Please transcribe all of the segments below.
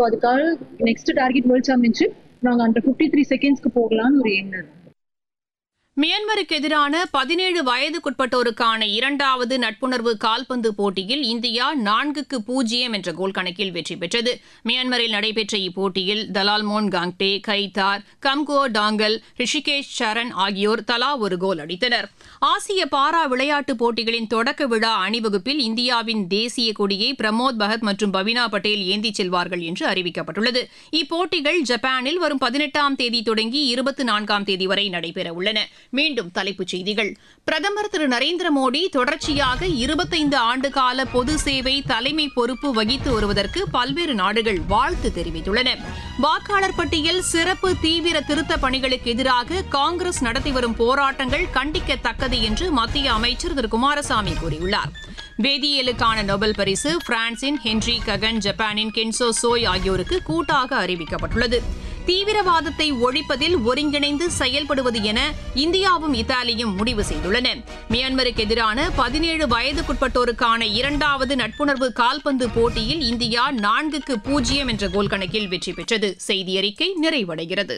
So அதுக்காக next target world championship நாங்கள் அந்த ஃபிஃப்டி த்ரீ செகண்ட்ஸ்க்கு போகலான்னு ஒரு எண்ணம் இருக்கு. மியான்மருக்கு எதிரான பதினேழு வயதுக்குட்பட்டோருக்கான இரண்டாவது நட்புணர்வு கால்பந்து போட்டியில் இந்தியா நான்குக்கு பூஜ்ஜியம் என்ற கோல் கணக்கில் வெற்றி பெற்றது மியான்மரில் நடைபெற்ற இப்போட்டியில் தலால்மோன் காங்டே கைதார் கம்கோ டாங்கல் ரிஷிகேஷ் சரண் ஆகியோர் தலா ஒரு கோல் அடித்தனர் ஆசிய பாரா விளையாட்டுப் போட்டிகளின் தொடக்க விழா அணிவகுப்பில் இந்தியாவின் தேசிய கொடியை பிரமோத் பகத் மற்றும் பவினா பட்டேல் ஏந்திச் செல்வார்கள் என்று அறிவிக்கப்பட்டுள்ளது இப்போட்டிகள் ஜப்பானில் வரும் பதினெட்டாம் தேதி தொடங்கி இருபத்தி நான்காம் தேதி வரை நடைபெற உள்ளன மீண்டும் தலைப்புச் செய்திகள் பிரதமர் திரு நரேந்திர மோடி தொடர்ச்சியாக இருபத்தைந்து ஆண்டுகால பொது சேவை தலைமை பொறுப்பு வகித்து வருவதற்கு பல்வேறு நாடுகள் வாழ்த்து தெரிவித்துள்ளன வாக்காளர் பட்டியல் சிறப்பு தீவிர திருத்தப் பணிகளுக்கு எதிராக காங்கிரஸ் நடத்தி வரும் போராட்டங்கள் கண்டிக்கத்தக்கது என்று மத்திய அமைச்சர் திரு குமாரசாமி கூறியுள்ளார் வேதியியலுக்கான நோபல் பரிசு பிரான்சின் ஹென்றி ககன் ஜப்பானின் கென்சோ சோய் ஆகியோருக்கு கூட்டாக அறிவிக்கப்பட்டுள்ளது தீவிரவாதத்தை ஒழிப்பதில் ஒருங்கிணைந்து செயல்படுவது என இந்தியாவும் இத்தாலியும் முடிவு செய்துள்ளன மியான்மருக்கு எதிரான பதினேழு வயதுக்குட்பட்டோருக்கான இரண்டாவது நட்புணர்வு கால்பந்து போட்டியில் இந்தியா நான்குக்கு பூஜ்ஜியம் என்ற கோல் கணக்கில் வெற்றி பெற்றது செய்தி அறிக்கை நிறைவடைகிறது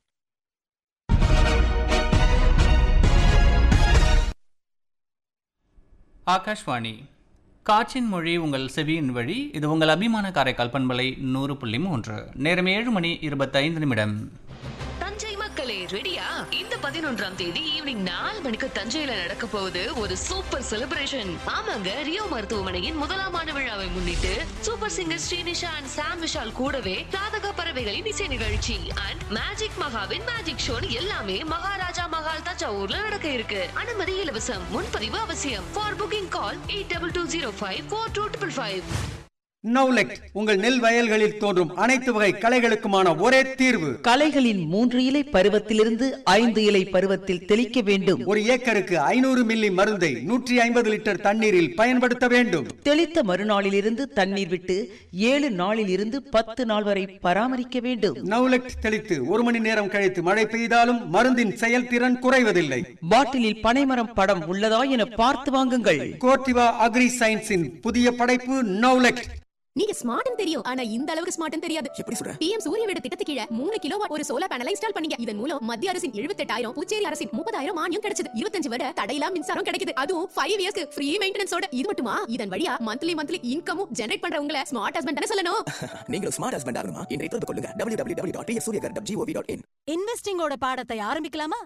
ஆகாஷ்வாணி காற்றின் மொழி உங்கள் செவியின் வழி இது உங்கள் அபிமான காரைக்கால் பண்பலை நூறு புள்ளி மூன்று நேரம் ஏழு மணி இருபத்தைந்து நிமிடம் தஞ்சை மக்களே ரெடியா இந்த பதினொன்றாம் தேதி ஈவினிங் நாலு மணிக்கு தஞ்சையில நடக்க போகுது ஒரு சூப்பர் செலிப்ரேஷன் ஆமாங்க ரியோ மருத்துவமனையின் முதலாம் ஆண்டு விழாவை முன்னிட்டு super singer Srinisha and Sam Vishal கூடவே ராதக பறவைகளின் இசை நிகழ்ச்சி அண்ட் மேஜிக் மகாவின் மேஜிக் ஷோன் எல்லாமே மகாராஜா மகால் தஞ்சாவூர்ல நடக்க இருக்கு அனுமதி இலவசம் முன்பதிவு அவசியம் for booking call eight double two zero five four two triple five நவுலெக் உங்கள் நெல் வயல்களில் தோன்றும் அனைத்து வகை களைகளுக்குமான ஒரே தீர்வு களைகளின் மூன்று இலை பருவத்திலிருந்து ஐந்து இலை பருவத்தில் தெளிக்க வேண்டும் ஒரு ஏக்கருக்கு ஐநூறு மில்லி மருந்தை நூற்றி ஐம்பது லிட்டர் தண்ணீரில் பயன்படுத்த வேண்டும் தெளித்த மறுநாளிலிருந்து தண்ணீர் விட்டு ஏழு நாளில் இருந்து பத்து நாள் வரை பராமரிக்க வேண்டும் நவுலெக் தெளித்து ஒரு மணி நேரம் கழித்து மழை பெய்தாலும் மருந்தின் செயல்திறன் குறைவதில்லை பாட்டிலில் பனைமரம் படம் உள்ளதா என பார்த்து வாங்குங்கள் கோர்டிவா அக்ரி சயின்ஸின் புதிய படைப்பு நவுலெக் நீங்க ஸ்மார்ட்னு தெரியும் ஆனா இந்த அளவுக்கு ஸ்மார்ட்னு தெரியாது எப்படி சொல்ற பிஎம் சூரிய வீடு திட்டத்துக்கு கீழ மூணு கிலோ ஒரு சோலார் பேனலை இன்ஸ்டால் பண்ணீங்க இதன் மூலம் மத்திய அரசின் எழுபத்தெட்டாயிரம் புதுச்சேரி அரசின் முப்பதாயிரம் மானியம் கிடைச்சது இருபத்தஞ்சு வரை தடையில்லா மின்சாரம் கிடைக்குது அதுவும் ஃபைவ் இயர்ஸ்க்கு ஃப்ரீ மெயின்டெனன்ஸோட இது மட்டுமா இதன் வழியா மந்த்லி மந்த்லி இன்கமும் ஜெனரேட் பண்றவங்கள ஸ்மார்ட் ஹஸ்பண்ட் தானே சொல்லணும் நீங்களும் ஸ்மார்ட் ஹஸ்பண்ட் ஆகணுமா இன்றைய தொடர்பு கொள்ளுங்க www.psuriakar.gov.in இன்வெஸ்டிங்கோட பாடத்தை ஆரம்பிக்கலாமா